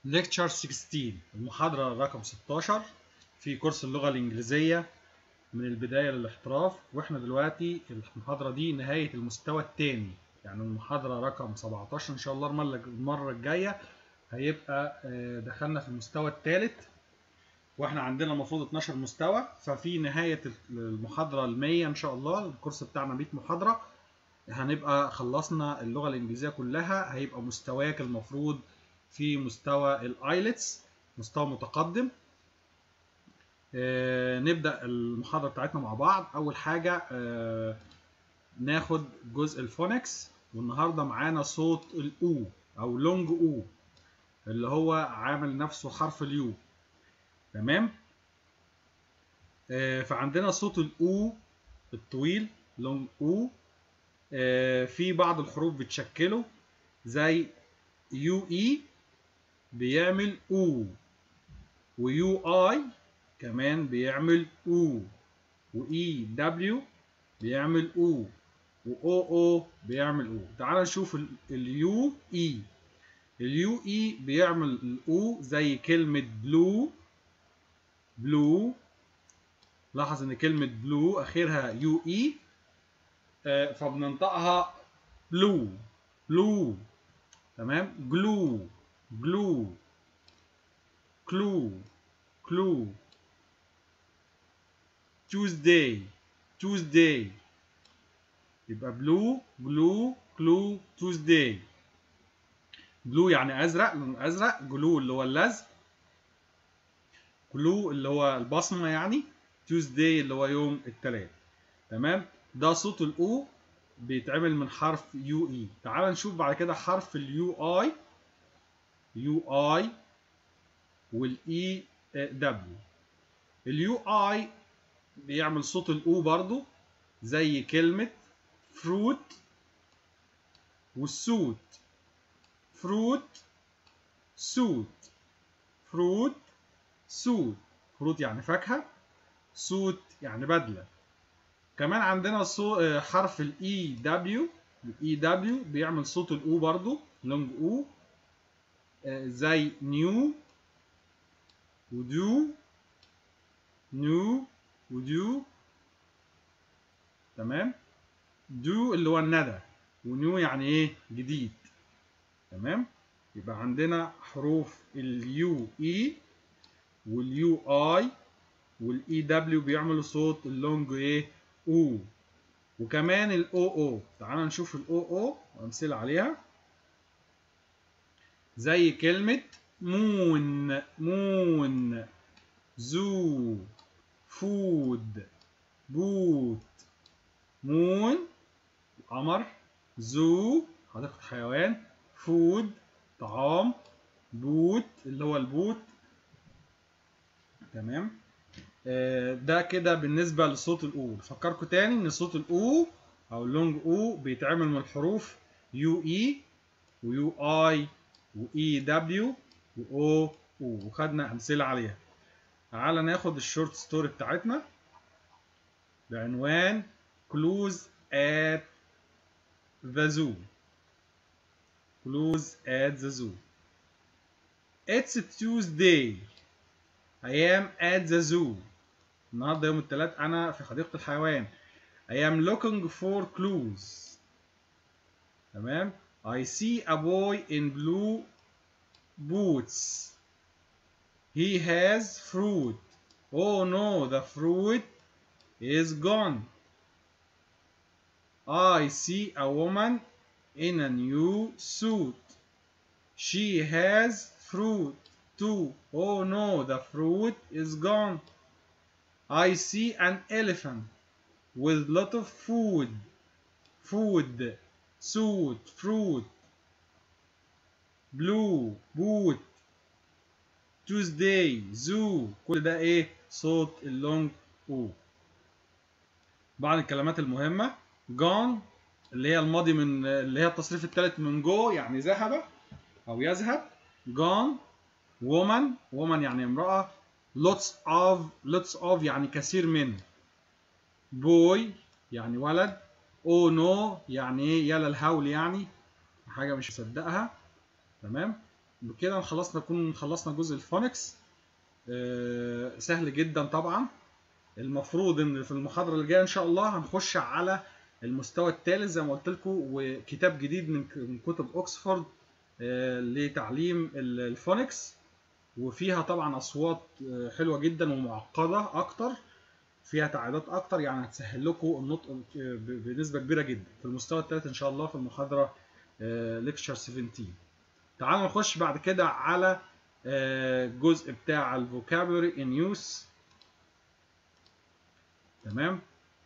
ليكتشر 16 المحاضرة رقم 16 في كورس اللغة الإنجليزية من البداية للاحتراف واحنا دلوقتي المحاضرة دي نهاية المستوى الثاني يعني المحاضرة رقم 17 إن شاء الله المرة المرة الجاية هيبقى آه، دخلنا في المستوى الثالث واحنا عندنا المفروض 12 مستوى ففي نهاية المحاضرة ال 100 إن شاء الله الكورس بتاعنا 100 محاضرة هنبقى خلصنا اللغة الإنجليزية كلها هيبقى مستواك المفروض في مستوى الايلتس مستوى متقدم آه نبدا المحاضره بتاعتنا مع بعض اول حاجه آه ناخد جزء الفونكس والنهارده معانا صوت الاو او لونج او اللي هو عامل نفسه حرف اليو تمام آه فعندنا صوت الاو الطويل لونج او آه في بعض الحروف بتشكله زي يو اي بيعمل او ويو اي كمان بيعمل او واي دبليو بيعمل او واو او بيعمل او تعال نشوف اليو اي اليو اي بيعمل الاو زي كلمة بلو بلو لاحظ ان كلمة بلو اخرها يو اي آه فبننطقها بلو بلو تمام جلو glue clue clue Tuesday Tuesday يبقى blue glue clue Tuesday blue يعني ازرق لون ازرق glue اللي هو اللزق glue اللي هو البصمه يعني Tuesday اللي هو يوم الثلاث تمام ده صوت الاو بيتعمل من حرف يو اي تعال نشوف بعد كده حرف اليو اي يو اي والاي دبليو اليو اي بيعمل صوت الاو برضو زي كلمة فروت والسوت فروت سوت فروت سوت فروت يعني فاكهة سوت يعني بدلة كمان عندنا صو... حرف الاي دبليو الاي دبليو بيعمل صوت الاو برضو لونج او زي نيو ودو نيو ودو تمام دو اللي هو الندى ونيو يعني ايه جديد تمام يبقى عندنا حروف اليو اي واليو اي والاي دبليو بيعملوا صوت اللونج ايه او وكمان الاو او تعال نشوف الاو او وامثله عليها زي كلمة مون مون زو فود بوت مون قمر زو حديقة حيوان فود طعام بوت اللي هو البوت تمام آه ده كده بالنسبة لصوت الأو فكركم تاني إن صوت الأو أو اللونج أو بيتعمل من الحروف يو إي ويو آي واي دبليو واو او وخدنا امثله عليها تعالى ناخد الشورت ستوري بتاعتنا بعنوان كلوز at the zoo كلوز at the zoo It's Tuesday I am at the zoo النهارده يوم الثلاث انا في حديقه الحيوان I am looking for clues تمام I see a boy in blue boots. He has fruit. Oh no, the fruit is gone. I see a woman in a new suit. She has fruit too. Oh no, the fruit is gone. I see an elephant with lot of food. Food. suit fruit blue boot Tuesday zoo كل ده ايه صوت اللونج او بعض الكلمات المهمة gone اللي هي الماضي من اللي هي التصريف الثالث من جو يعني ذهب او يذهب gone woman woman يعني امرأة lots of lots of يعني كثير من boy يعني ولد او نو يعني ايه يلا الهول يعني حاجه مش مصدقها تمام بكده خلصنا نكون خلصنا جزء الفونكس آه، سهل جدا طبعا المفروض ان في المحاضره اللي جايه ان شاء الله هنخش على المستوى الثالث زي ما قلت لكم وكتاب جديد من من كتب اوكسفورد آه، لتعليم ال- الفونكس وفيها طبعا اصوات آه، حلوه جدا ومعقده اكتر فيها تعقيدات اكتر يعني هتسهل لكم النطق آه، ب- بنسبه كبيره جدا في المستوى الثالث ان شاء الله في المحاضره ليكتشر 17 تعالوا نخش بعد كده على آه، الجزء بتاع الفوكابولري ان يوز تمام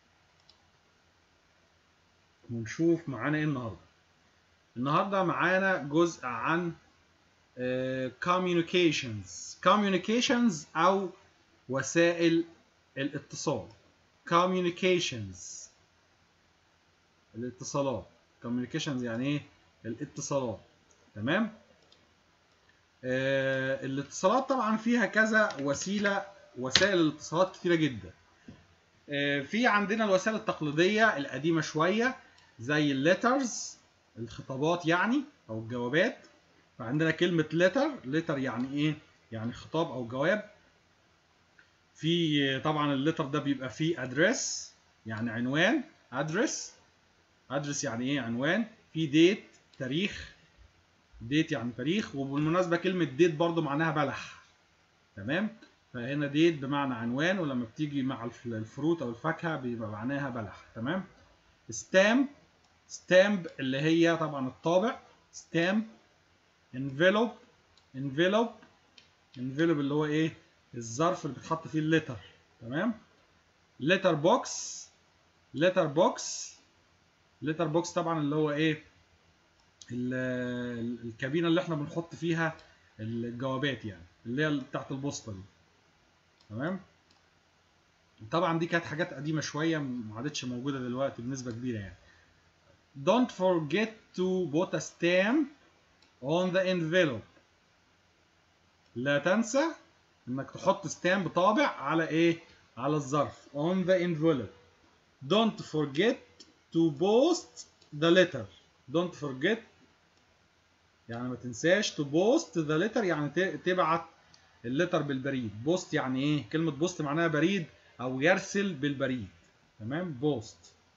ونشوف معانا ايه النهارده النهارده معانا جزء عن آه، communications communications او وسائل الاتصال communications الاتصالات communications يعني ايه الاتصالات تمام آه، الاتصالات طبعا فيها كذا وسيله وسائل الاتصالات كتيره جدا آه، في عندنا الوسائل التقليديه القديمه شويه زي الليترز الخطابات يعني او الجوابات فعندنا كلمه ليتر ليتر يعني ايه يعني خطاب او جواب في آه، طبعا الليتر ده بيبقى فيه ادريس يعني عنوان ادرس ادرس يعني ايه عنوان في ديت تاريخ ديت يعني تاريخ وبالمناسبه كلمه ديت برضو معناها بلح تمام فهنا ديت بمعنى عنوان ولما بتيجي مع الف- الفروت او الفاكهه بيبقى معناها بلح تمام ستامب ستامب اللي هي طبعا الطابع ستامب انفلوب انفلوب انفلوب اللي هو ايه الظرف اللي بتحط فيه الليتر تمام ليتر بوكس ليتر بوكس ليتر بوكس طبعا اللي هو ايه ال- ال- الكابينه اللي احنا بنحط فيها الجوابات يعني اللي هي بتاعت البوسطه دي تمام طبعا دي كانت حاجات قديمه شويه ما عادتش موجوده دلوقتي بنسبه كبيره يعني don't forget to put a stamp on the envelope لا تنسى انك تحط ستامب طابع على ايه على الظرف on the envelope don't forget to post the letter don't forget يعني ما تنساش to post the letter يعني ت- تبعت الليتر بالبريد بوست يعني ايه كلمة بوست معناها بريد او يرسل بالبريد تمام بوست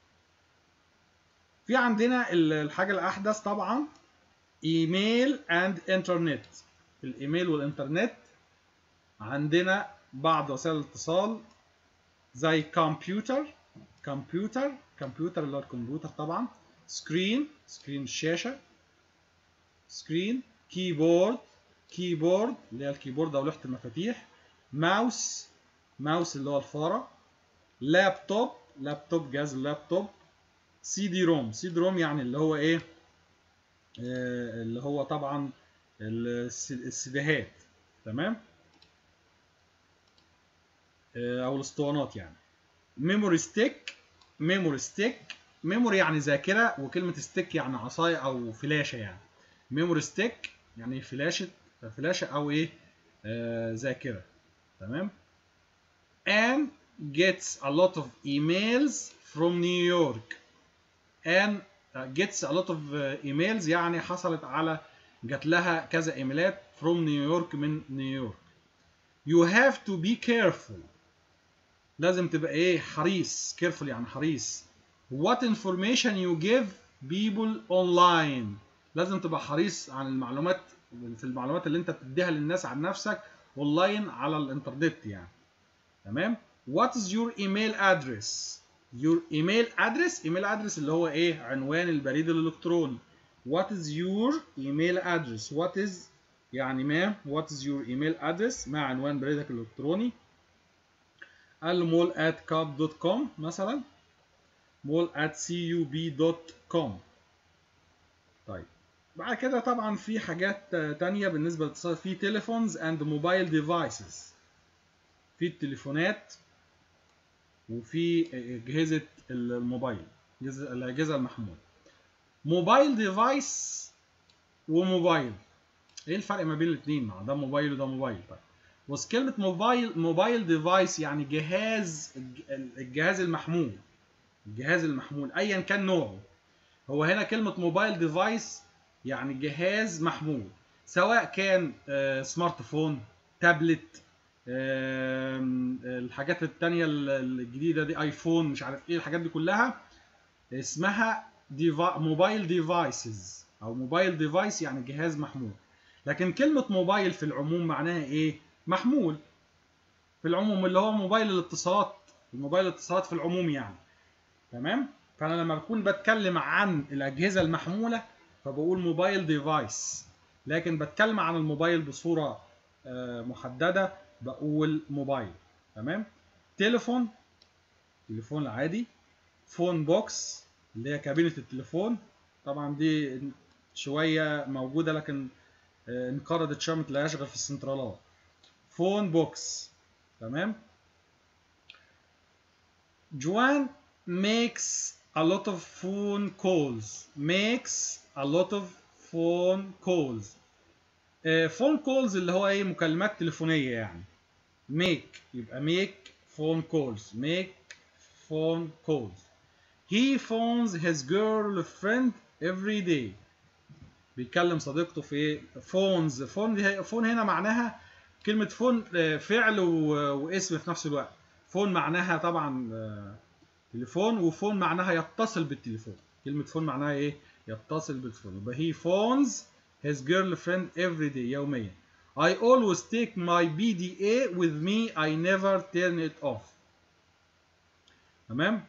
في عندنا ال- الحاجة الأحدث طبعا ايميل اند انترنت الايميل والانترنت عندنا بعض وسائل الاتصال زي كمبيوتر كمبيوتر كمبيوتر اللي هو الكمبيوتر طبعا سكرين سكرين الشاشة سكرين كيبورد كيبورد اللي هي الكيبورد او لوحة المفاتيح ماوس ماوس اللي هو الفارة لابتوب لابتوب جهاز اللابتوب سي دي روم سي دي روم يعني اللي هو ايه آه اللي هو طبعا الس- السيديهات تمام آه او الاسطوانات يعني ميموري ستيك ميموري ستيك ميموري يعني ذاكره وكلمه ستيك يعني عصايه او فلاشه يعني ميموري ستيك يعني فلاشه فلاشه او ايه آه ذاكره تمام and gets a lot of emails from New York and gets a lot of uh, emails يعني حصلت على جات لها كذا ايميلات from نيويورك من نيويورك you have to be careful لازم تبقى ايه حريص careful يعني حريص what information you give people online لازم تبقى حريص عن المعلومات في المعلومات اللي انت بتديها للناس عن نفسك اونلاين على الانترنت يعني تمام what is your email address your email address email address اللي هو ايه عنوان البريد الالكتروني what is your email address what is يعني ما what is your email address ما عنوان بريدك الالكتروني المول at cub.com مثلا مول at cub.com طيب بعد كده طبعا في حاجات آه، تانية بالنسبة للاتصال في تليفونز اند موبايل ديفايسز في التليفونات وفي أجهزة الموبايل أجهزة- الأجهزة المحمولة موبايل ديفايس وموبايل ايه الفرق ما بين الاثنين ما ده موبايل وده موبايل طيب بص كلمة موبايل موبايل ديفايس يعني جهاز الج- الجهاز المحمول الجهاز المحمول ايا كان نوعه هو هنا كلمة موبايل ديفايس يعني جهاز محمول سواء كان آه، سمارت فون تابلت آم، الحاجات التانية ال- الجديدة دي ايفون مش عارف ايه الحاجات دي كلها اسمها ديفا موبايل ديفايسز او موبايل ديفايس يعني جهاز محمول لكن كلمة موبايل في العموم معناها ايه محمول في العموم اللي هو موبايل الاتصالات الموبايل الاتصالات في العموم يعني تمام فانا لما بكون بتكلم عن الاجهزه المحموله فبقول موبايل ديفايس لكن بتكلم عن الموبايل بصوره آه، محدده بقول موبايل تمام تليفون تليفون العادي فون بوكس اللي هي كابينه التليفون طبعا دي شويه موجوده لكن آه، انقرضت شويه ما تلاقيهاش غير في السنترالات فون بوكس تمام جوان makes a lot of phone calls makes a lot of phone calls آه، phone calls اللي هو ايه مكالمات تليفونية يعني make يبقى make phone calls make phone calls he phones his girlfriend every day بيكلم صديقته في ايه phones phone دي فون هنا معناها كلمة فون آه، فعل و- واسم في نفس الوقت فون معناها طبعا آه، تليفون وفون معناها يتصل بالتليفون كلمة فون معناها ايه يتصل بالتليفون يبقى he phones his girlfriend every day يوميا I always take my BDA with me I never turn it off تمام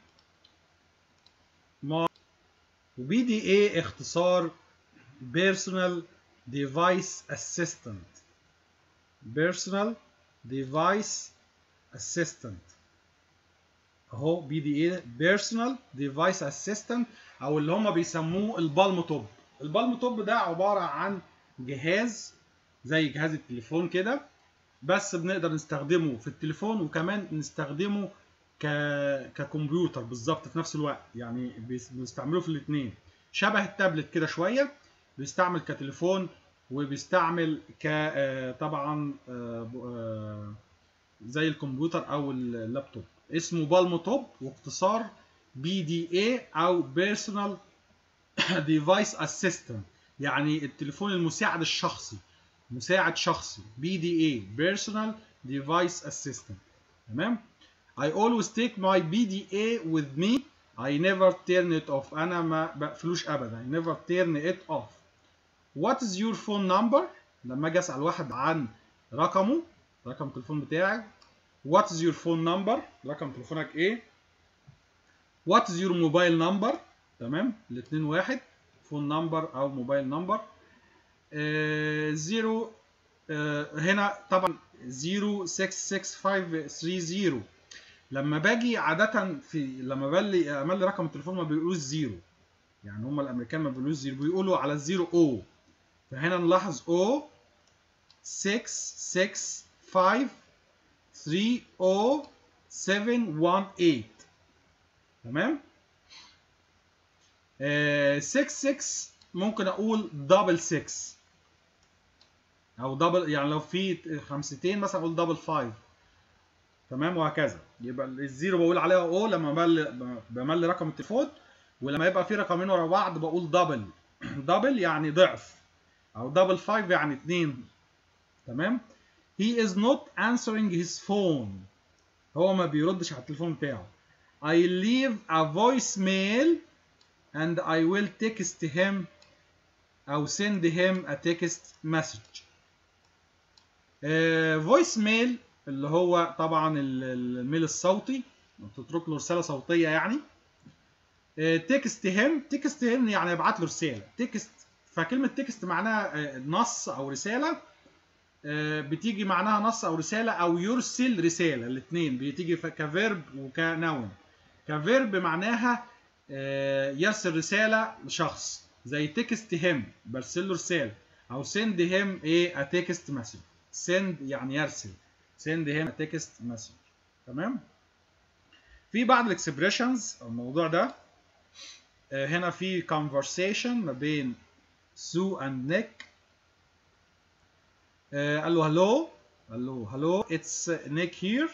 ما BDA اختصار personal device assistant personal device assistant اهو بي دي اي بيرسونال ديفايس اسيستنت او اللي هم بيسموه البالم توب البالم توب ده عباره عن جهاز زي جهاز التليفون كده بس بنقدر نستخدمه في التليفون وكمان نستخدمه ك ككمبيوتر بالظبط في نفس الوقت يعني بيس- بنستعمله في الاثنين شبه التابلت كده شويه بيستعمل كتليفون وبيستعمل ك آه، طبعا آه، ب- آه، زي الكمبيوتر او اللابتوب اسمه بالمو توب واختصار بي دي اي او بيرسونال ديفايس اسيستنت يعني التليفون المساعد الشخصي مساعد شخصي بي دي اي بيرسونال ديفايس اسيستنت تمام I always take my BDA with me I never turn it off أنا ما بقفلوش أبدا I never turn it off What is your phone number لما أجي أسأل واحد عن رقمه رقم التليفون بتاعك What is your phone number رقم تليفونك إيه What is your mobile number تمام الاتنين واحد فون نمبر أو موبايل نمبر زيرو هنا طبعا 066530 لما باجي عادة في لما بلي املي رقم التليفون ما بيقولوش زيرو يعني هم الامريكان ما بيقولوش زيرو بيقولوا على الزيرو او فهنا نلاحظ او 6 6 5 3 او 7 1 8 تمام 6 6 ممكن اقول دبل 6 او دبل يعني لو في خمستين مثلا اقول دبل 5 تمام وهكذا يبقى الزيرو بقول عليها او لما بملي بملي رقم التليفون ولما يبقى في رقمين ورا بعض بقول دبل دبل يعني ضعف او دبل 5 يعني اتنين تمام he is not answering his phone هو ما بيردش على التليفون بتاعه I leave a voicemail and I will text him أو send him a text message فويس ميل اللي هو طبعا ال- ال- الميل الصوتي بتترك له رساله صوتيه يعني تكست هيم تكست هيم يعني ابعت له رساله تكست فكلمه تكست معناها آه، نص او رساله آه، بتيجي معناها نص او رساله او يرسل رساله الاثنين بتيجي ف- كفيرب وكنون كفيرب معناها آه، يرسل رساله لشخص زي تكست هيم برسل له رساله او سند هيم ايه تكست مسج سند يعني يرسل سند هيم تكست مسج تمام في بعض الاكسبريشنز الموضوع ده آه، هنا في conversation ما بين سو اند نيك قال له هلو قال له هلو اتس نيك هير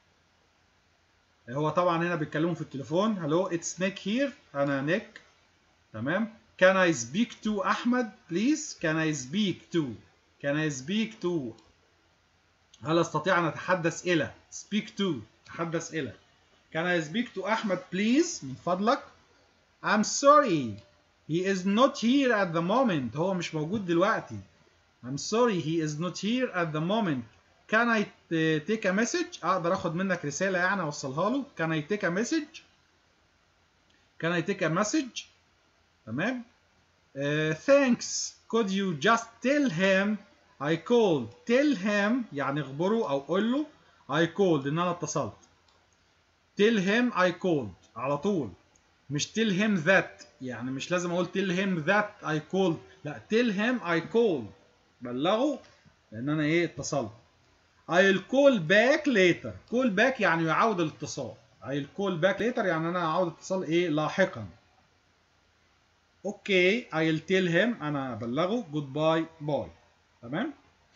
هو طبعا هنا بيتكلموا في التليفون هلو اتس نيك هير انا نيك تمام can I speak to احمد please can I speak to can I speak to هل استطيع ان اتحدث الى speak to اتحدث الى can I speak to احمد please من فضلك I'm sorry he is not here at the moment هو مش موجود دلوقتي I'm sorry he is not here at the moment can I take a message اقدر اخد منك رساله يعني اوصلها له can I take a message can I take a message تمام uh, thanks could you just tell him I called tell him يعني اخبره او قول له I called ان انا اتصلت tell him I called على طول مش tell him that يعني مش لازم اقول tell him that I called لا tell him I called بلغه لان انا ايه اتصلت I'll call back later call back يعني يعود الاتصال I'll call back later يعني انا اعود اتصال ايه لاحقا اوكي I'll tell him انا ابلغه goodbye bye تمام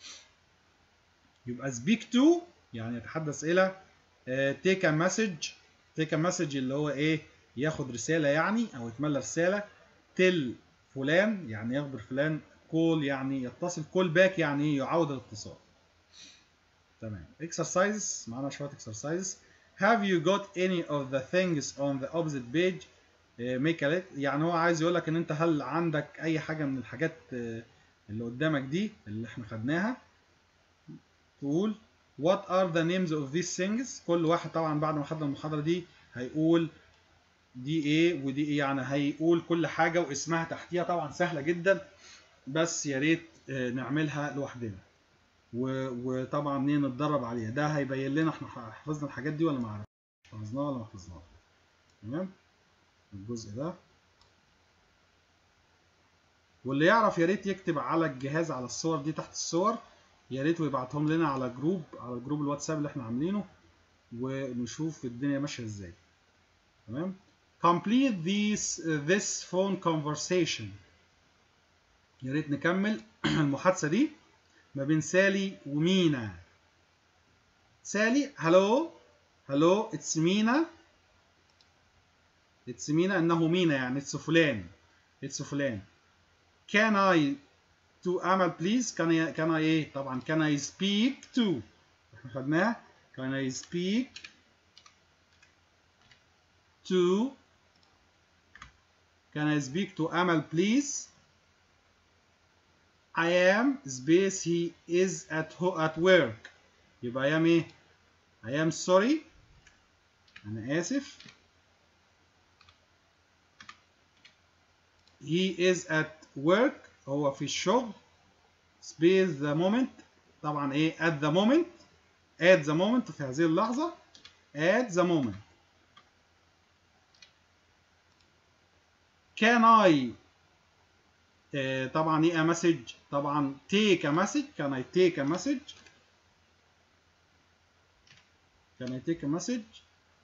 يبقى speak to يعني يتحدث الى uh, take a message take a message اللي هو ايه ياخد رسالة يعني او يتملى رسالة tell فلان يعني يخبر فلان call يعني يتصل call back يعني يعني الاتصال تمام exercises معانا شوية exercises have you got any of the things on the opposite page uh, make a list يعني هو عايز يقول لك ان انت هل عندك اي حاجة من الحاجات uh, اللي قدامك دي اللي احنا خدناها تقول what are the names of these things كل واحد طبعا بعد ما خدنا المحاضرة دي هيقول دي ايه ودي ايه يعني هيقول كل حاجة واسمها تحتيها طبعا سهلة جدا بس يا ريت نعملها لوحدنا وطبعا ايه نتدرب عليها ده هيبين لنا احنا حفظنا الحاجات دي ولا ما حفظناها ولا ما حفظناها تمام الجزء ده واللي يعرف يا ريت يكتب على الجهاز على الصور دي تحت الصور يا ريت ويبعتهم لنا على جروب على الجروب الواتساب اللي احنا عاملينه ونشوف الدنيا ماشيه ازاي تمام complete this this phone conversation يا ريت نكمل المحادثه دي ما بين سالي ومينا سالي هلو هلو اتس مينا اتس مينا انه مينا يعني اتس فلان اتس فلان can I to أمل please can I can I ايه طبعا can I speak to احنا خدناها can I speak to can I speak to أمل please I am space he is at at work يبقى I am ايه I am sorry أنا آسف he is at work هو في الشغل space the moment طبعا ايه at the moment at the moment في هذه اللحظة at the moment can I آه طبعا ايه a message طبعا take a message can I take a message can I take a message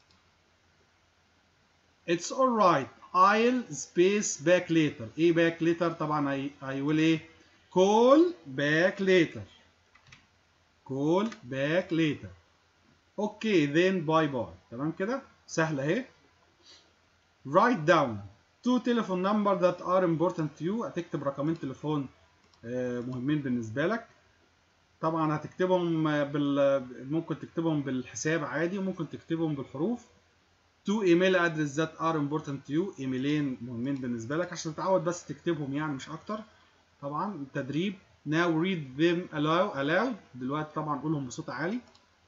it's alright I'll space back later ايه back later طبعا I, I will ايه call back later call back later اوكي then bye bye تمام كده سهلة اهي write down two telephone number that are important to you هتكتب رقمين تليفون مهمين بالنسبة لك طبعا هتكتبهم بال ممكن تكتبهم بالحساب عادي وممكن تكتبهم بالحروف تو ايميل ادرس ذات ار امبورتنت تو يو ايميلين مهمين بالنسبه لك عشان تتعود بس تكتبهم يعني مش اكتر طبعا التدريب now read them aloud aloud دلوقتي طبعا قولهم بصوت عالي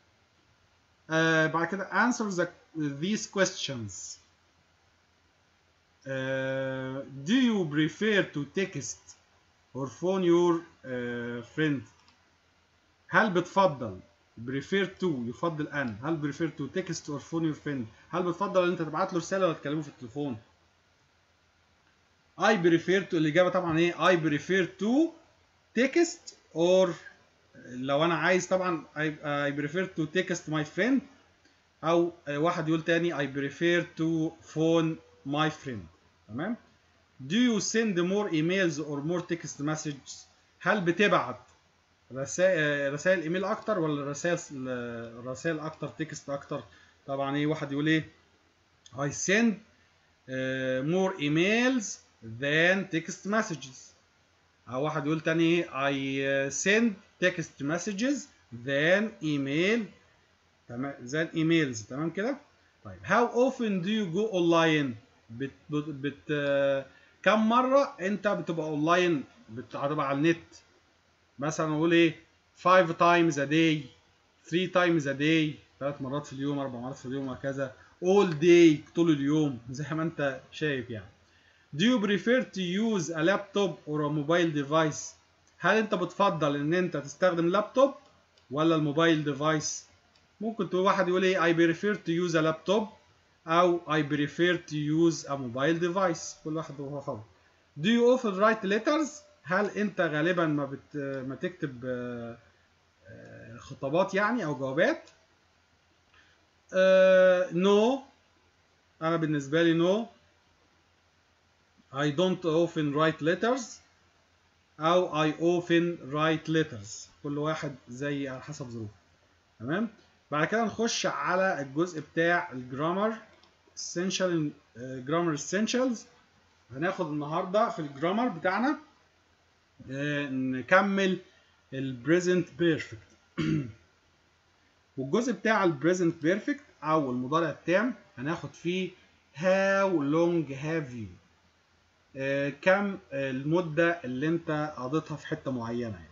آه بعد كده answer the, these questions uh, do you prefer to text or phone your uh, friend هل بتفضل prefer to يفضل ان هل prefer to text or phone your friend هل بتفضل ان انت تبعت له رساله ولا تكلمه في التليفون I prefer to الاجابه طبعا ايه I prefer to text or لو انا عايز طبعا I, I prefer to text my friend او واحد يقول تاني I prefer to phone my friend تمام Do you send more emails or more text messages هل بتبعت رسائل رسائل ايميل اكتر ولا رسائل رسائل اكتر تكست اكتر طبعا ايه واحد يقول ايه I send uh, more emails than text messages او واحد يقول تاني I send text messages then email تمام then emails تمام كده طيب how often do you go online بت بت, بت كم مرة انت بتبقى اونلاين بتبقى على النت مثلا نقول ايه 5 times a day 3 times a day ثلاث مرات في اليوم اربع مرات في اليوم وهكذا all day طول اليوم زي ما انت شايف يعني Do you prefer to use a laptop or a mobile device؟ هل انت بتفضل ان انت تستخدم لابتوب ولا الموبايل ديفايس؟ ممكن تقول واحد يقول ايه I prefer to use a laptop او I prefer to use a mobile device كل واحد وهو حر. Do you often write letters؟ هل انت غالبا ما بت ما تكتب خطابات يعني او جوابات؟ uh, no انا بالنسبه لي no I don't often write letters أو I often write letters كل واحد زي على حسب ظروفه تمام بعد كده نخش على الجزء بتاع الجرامر essential grammar essentials هناخد النهارده في الجرامر بتاعنا نكمل البريزنت بيرفكت والجزء بتاع البريزنت بيرفكت او المضارع التام هناخد فيه how long have you آه كم المدة اللي انت قضيتها في حتة معينة يعني.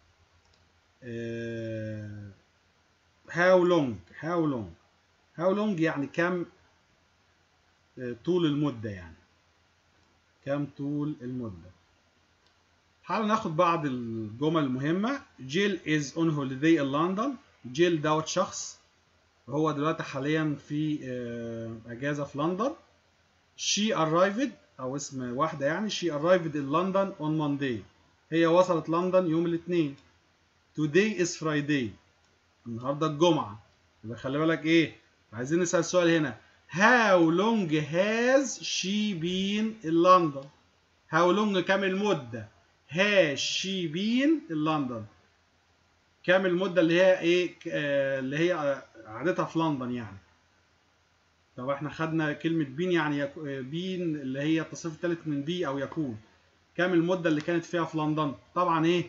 آه how long how long how long يعني كم آه طول المدة يعني كم طول المدة تعالوا ناخد بعض الجمل المهمة جيل is on holiday in London جيل دوت شخص هو دلوقتي حاليا في اجازة في لندن she arrived او اسم واحده يعني she arrived in London on Monday هي وصلت لندن يوم الاثنين today is Friday النهارده الجمعه يبقى خلي بالك ايه عايزين نسال السؤال هنا how long has she been in London how long كام المده has she been in London كام المده اللي هي ايه اللي هي قعدتها في لندن يعني طب احنا خدنا كلمة بين يعني يك... بين اللي هي التصريف الثالث من بي أو يكون كام المدة اللي كانت فيها في لندن طبعا ايه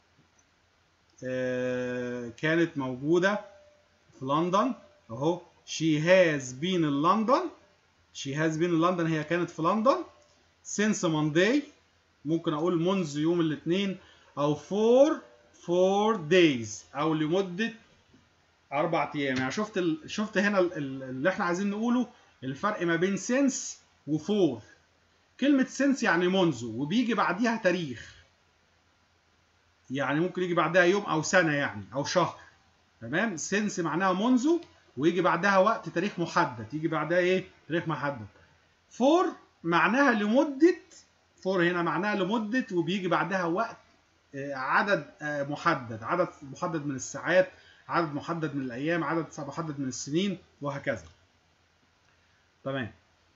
آه كانت موجودة في لندن اهو she has been in London she has been in London هي كانت في لندن since Monday ممكن أقول منذ يوم الاثنين أو for four days أو لمدة اربع ايام يعني شفت ال... شفت هنا ال... اللي احنا عايزين نقوله الفرق ما بين سنس وفور كلمة سنس يعني منذ وبيجي بعديها تاريخ يعني ممكن يجي بعدها يوم او سنة يعني او شهر تمام سنس معناها منذ ويجي بعدها وقت تاريخ محدد يجي بعدها ايه تاريخ محدد فور معناها لمدة فور هنا معناها لمدة وبيجي بعدها وقت عدد محدد عدد محدد من الساعات عدد محدد من الايام عدد محدد من السنين وهكذا تمام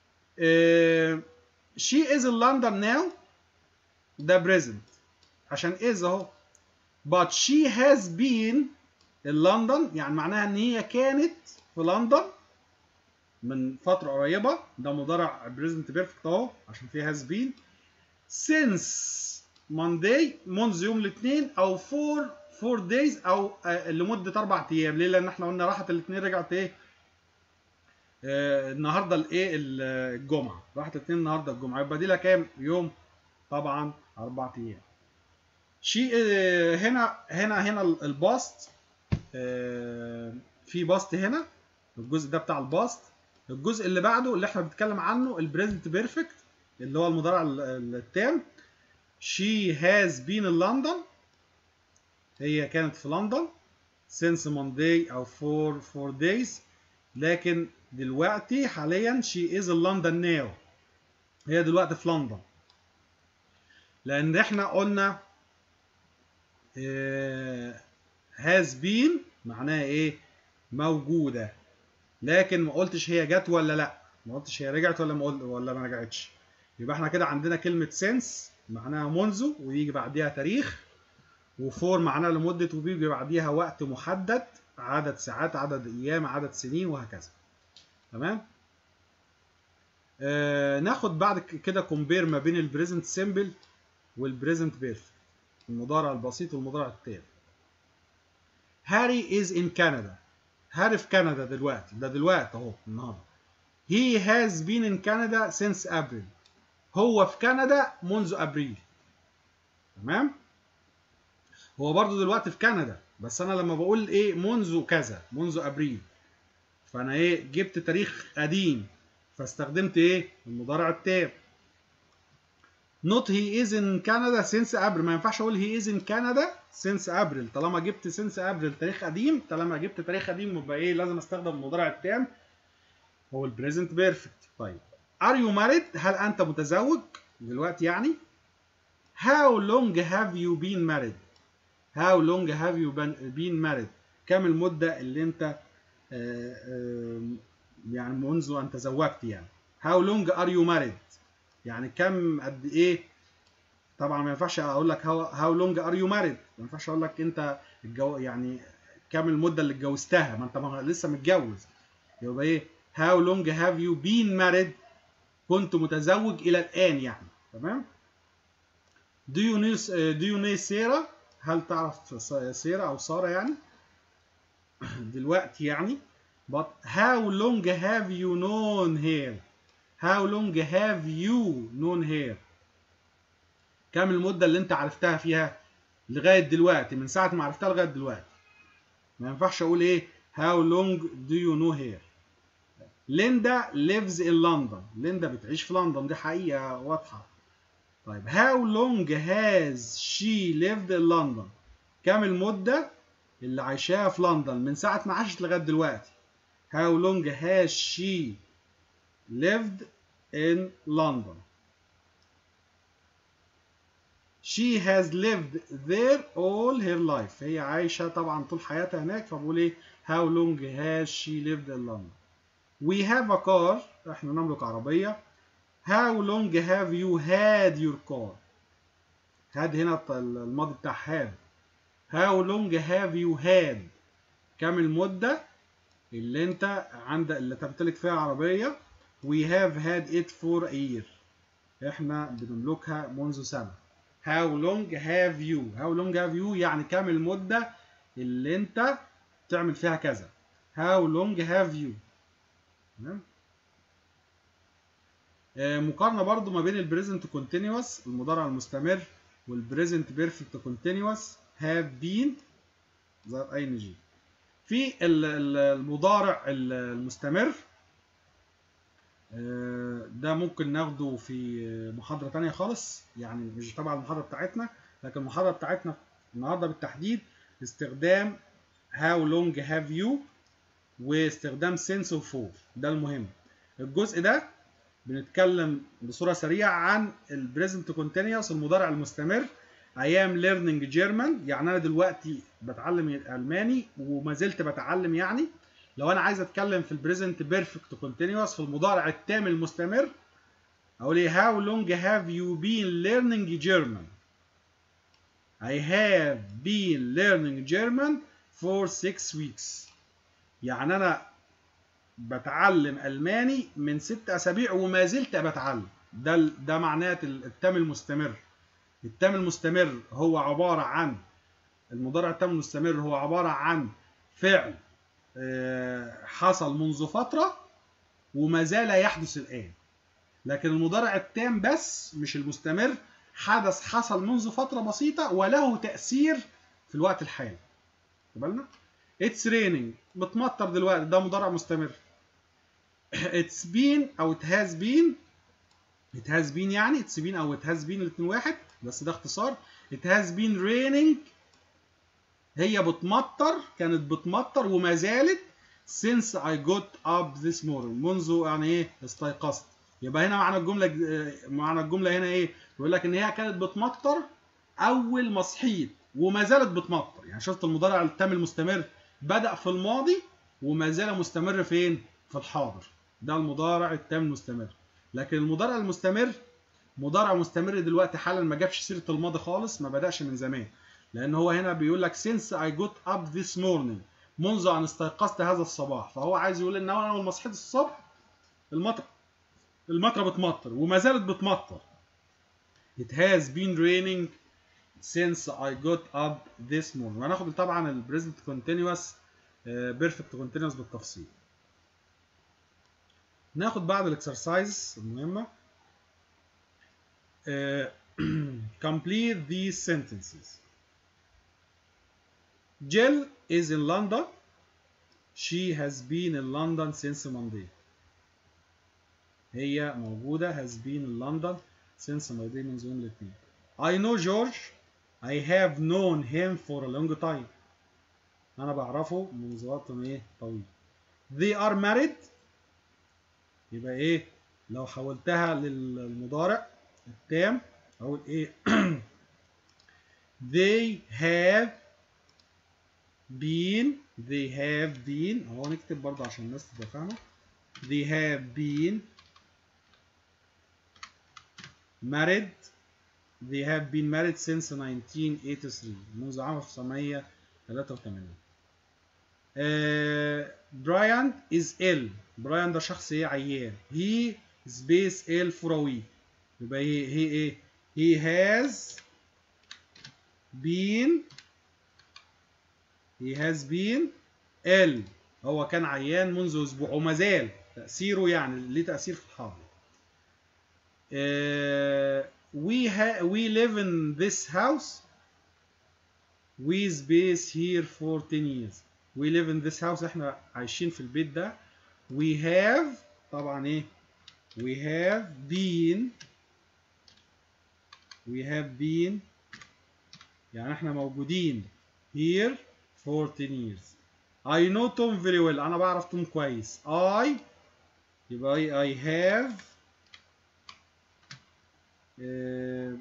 she is in London now ده present عشان is اهو but she has been in London يعني معناها ان هي كانت في لندن من فترة قريبة ده مضارع present perfect اهو عشان فيه has been since Monday منذ يوم الاثنين او for 4 days او لمده اربع ايام ليه لان احنا قلنا راحت الاثنين رجعت ايه آه النهارده الايه الجمعه راحت الاثنين النهارده الجمعه يبقى دي لها كام يوم طبعا اربع ايام شيء آه هنا هنا هنا الباست آه في باست هنا الجزء ده بتاع الباست الجزء اللي بعده اللي احنا بنتكلم عنه البريزنت بيرفكت اللي هو المضارع التام she has been in London هي كانت في لندن since Monday أو for four days لكن دلوقتي حاليا she is in London now هي دلوقتي في لندن لأن احنا قلنا اه has been معناها ايه موجودة لكن ما قلتش هي جت ولا لا ما قلتش هي رجعت ولا ما قلت ولا ما رجعتش يبقى احنا كده عندنا كلمة since معناها منذ ويجي بعديها تاريخ وفور معناها لمدة وبيجي بعديها وقت محدد عدد ساعات عدد أيام عدد سنين وهكذا تمام آه ناخد بعد كده كومبير ما بين البريزنت سيمبل والبريزنت بيرفكت المضارع البسيط والمضارع التام هاري is in Canada هاري في كندا دلوقتي ده دلوقتي اهو النهارده he has been in Canada since April هو في كندا منذ ابريل تمام هو برضو دلوقتي في كندا بس انا لما بقول ايه منذ كذا منذ ابريل فانا ايه جبت تاريخ قديم فاستخدمت ايه المضارع التام not he is in Canada since April ما ينفعش اقول he is in Canada since April طالما جبت since April تاريخ قديم طالما جبت تاريخ قديم يبقى ايه لازم استخدم المضارع التام هو البريزنت بيرفكت طيب are you married هل انت متزوج دلوقتي يعني how long have you been married how long have you been, been married كم المدة اللي انت آه، آه، يعني منذ ان تزوجت يعني how long are you married يعني كم قد ايه طبعا ما ينفعش اقول لك how, how long are you married ما ينفعش اقول لك انت الجو يعني كم المدة اللي اتجوزتها ما انت ما لسه متجوز يبقى ايه how long have you been married كنت متزوج الى الان يعني تمام do you know do you know سيرة هل تعرف سيرة او سارة يعني دلوقتي يعني but how long have you known her how long have you known her كم المدة اللي انت عرفتها فيها لغاية دلوقتي من ساعة ما عرفتها لغاية دلوقتي ما ينفعش اقول ايه how long do you know her ليندا lives in London ليندا بتعيش في لندن دي حقيقة واضحة طيب how long has she lived in London كم المدة اللي عايشاها في لندن من ساعة ما عاشت لغاية دلوقتي how long has she lived in London she has lived there all her life هي عايشة طبعا طول حياتها هناك فبقول ايه how long has she lived in London we have a car احنا نملك عربية how long have you had your car had هنا الماضي بتاع have how long have you had كم المدة اللي انت عندك اللي تمتلك فيها عربية we have had it for a year احنا بنملكها منذ سنة how long have you how long have you يعني كم المدة اللي انت تعمل فيها كذا how long have you تمام آه مقارنة برضو ما بين البريزنت كونتينوس المضارع المستمر والبريزنت بيرفكت كونتينوس have been ظهر اي ان جي في المضارع المستمر ده ممكن ناخده في محاضرة تانية خالص يعني مش تبع المحاضرة بتاعتنا لكن المحاضرة بتاعتنا النهاردة بالتحديد استخدام how long have you واستخدام since و for ده المهم الجزء ده بنتكلم بصورة سريعة عن البريزنت كونتينيوس المضارع المستمر I am learning German يعني أنا دلوقتي بتعلم الألماني وما زلت بتعلم يعني لو أنا عايز أتكلم في البريزنت بيرفكت كونتينيوس في المضارع التام المستمر أقول إيه How long have you been learning German I have been learning German for six weeks يعني أنا بتعلم ألماني من ست أسابيع وما زلت بتعلم ده ده معناه التام المستمر التام المستمر هو عبارة عن المضارع التام المستمر هو عبارة عن فعل حصل منذ فترة وما زال يحدث الآن لكن المضارع التام بس مش المستمر حدث حصل منذ فترة بسيطة وله تأثير في الوقت الحالي بالنا It's raining بتمطر دلوقتي ده مضارع مستمر It's been أو it has been it has been يعني it's been أو it has been الاتنين واحد بس ده اختصار it has been raining هي بتمطر كانت بتمطر وما زالت since I got up this morning منذ يعني ايه استيقظت يبقى هنا معنى الجمله معنى الجمله هنا ايه يقول لك ان هي كانت بتمطر اول ما صحيت وما زالت بتمطر يعني شفت المضارع التام المستمر بدا في الماضي وما زال مستمر فين في الحاضر ده المضارع التام المستمر لكن المضارع المستمر مضارع مستمر دلوقتي حالا ما جابش سيره الماضي خالص ما بداش من زمان لان هو هنا بيقول لك since I got up this morning منذ ان استيقظت هذا الصباح فهو عايز يقول ان انا اول ما صحيت الصبح المطر المطره بتمطر وما زالت بتمطر it has been raining since I got up this morning وهناخد طبعا ال present continuous uh, perfect continuous بالتفصيل ناخد بعض الاكسرسايز المهمة uh, complete these sentences Jill is in London she has been in London since Monday هي موجودة has been in London since Monday منذ يوم الاثنين I know George I have known him for a long time أنا بعرفه منذ وقت إيه طويل They are married يبقى إيه لو حولتها للمضارع التام أقول إيه They have been they have been أهو نكتب برضه عشان الناس تبقى فاهمة They have been married they have been married since 1983 منذ عام 1983 uh, Brian is ill براين ده شخص ايه عيان he space ill for a week يبقى هي هي ايه he has been he has been ill هو كان عيان منذ اسبوع وما زال تأثيره يعني ليه تأثير في الحاضر uh, we ha we live in this house we space here for 10 years we live in this house احنا عايشين في البيت ده we have طبعا ايه we have been we have been يعني احنا موجودين here for 10 years I know Tom very well انا بعرف توم كويس I يبقى I have uh,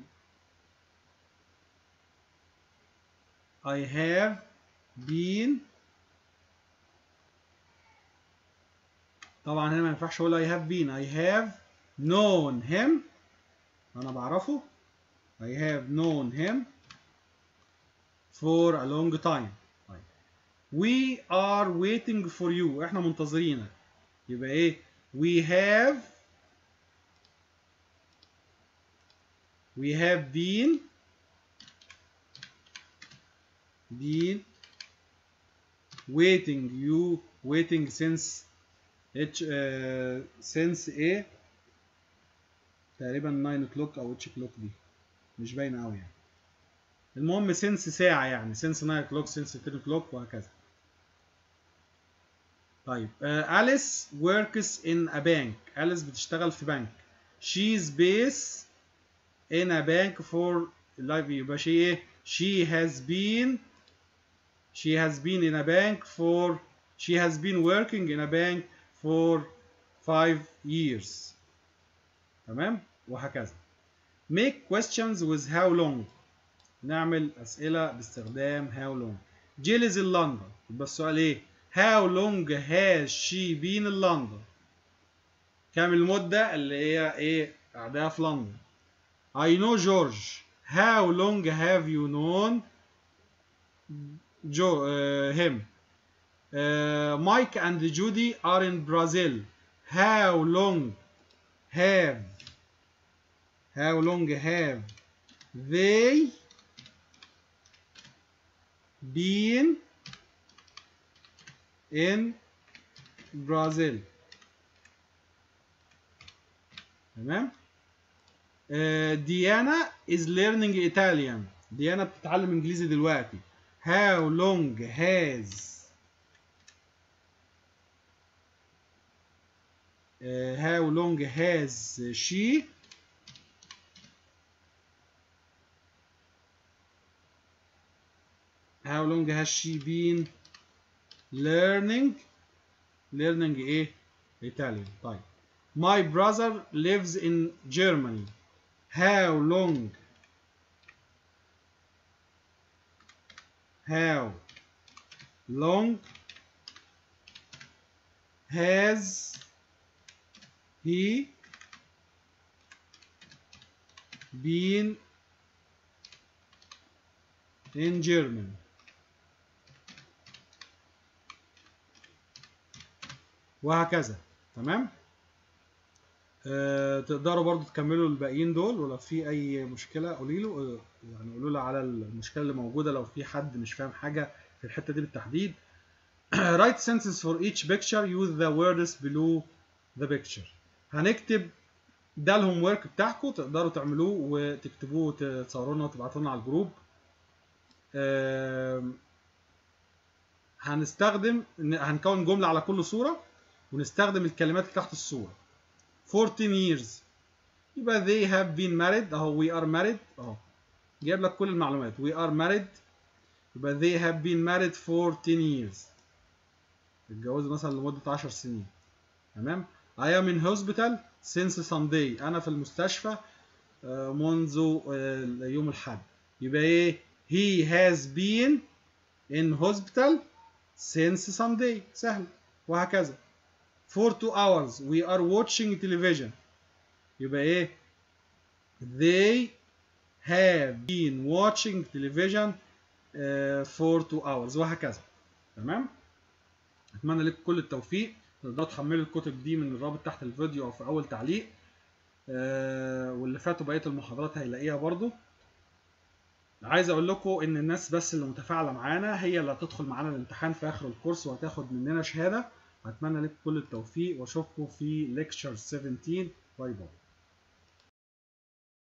I have been طبعا هنا ما ينفعش اقول I have been I have known him انا بعرفه I have known him for a long time we are waiting for you احنا منتظرينك يبقى ايه we have we have been been waiting you waiting since H uh, since ايه تقريبا 9 o'clock او اتش o'clock دي مش باينه قوي يعني المهم since ساعه يعني since 9 o'clock since 10 o'clock وهكذا طيب أليس uh, works in a bank أليس بتشتغل في بنك she's based in a bank for life يبقى she ايه she has been she has been in a bank for she has been working in a bank for five years تمام وهكذا make questions with how long نعمل أسئلة باستخدام how long Jill is in London يبقى السؤال ايه how long has she been in London كام المدة اللي هي ايه قاعدة في لندن I know George how long have you known Joe, uh, him uh, Mike and Judy are in Brazil how long have how long have they been in Brazil تمام uh, Diana is learning Italian ديانا بتتعلم انجليزي دلوقتي how long has uh, how long has she how long has she been learning learning ايه Italian طيب my brother lives in Germany how long how long has he been in Germany وهكذا تمام آه، تقدروا برضو تكملوا الباقيين دول ولو في اي مشكله قولي له آه، يعني قولوا له على المشكله اللي موجوده لو في حد مش فاهم حاجه في الحته دي بالتحديد write sentence for each picture use the words below the picture هنكتب ده الهوم ورك بتاعكم تقدروا تعملوه وتكتبوه وتصوروه لنا وتبعتوه لنا على الجروب آم، هنستخدم إن- هنكون جملة على كل صورة ونستخدم الكلمات اللي تحت الصورة 14 years يبقى they have been married اهو we are married اهو جايب لك كل المعلومات we are married يبقى they have been married 14 years اتجوزوا مثلا لمدة 10 سنين تمام I am in hospital since Sunday أنا في المستشفى آه، منذ آه، يوم الأحد يبقى إيه he has been in hospital since Sunday سهل وهكذا for two hours we are watching television يبقى إيه they have been watching television آه، for two hours وهكذا تمام اتمنى لكم كل التوفيق تقدروا تحملوا الكتب دي من الرابط تحت الفيديو او في اول تعليق آه، واللي فاتوا بقيه المحاضرات هيلاقيها برضو عايز اقول لكم ان الناس بس اللي متفاعله معانا هي اللي هتدخل معانا الامتحان في اخر الكورس وهتاخد مننا شهاده اتمنى لكم كل التوفيق واشوفكم في ليكتشر 17 باي باي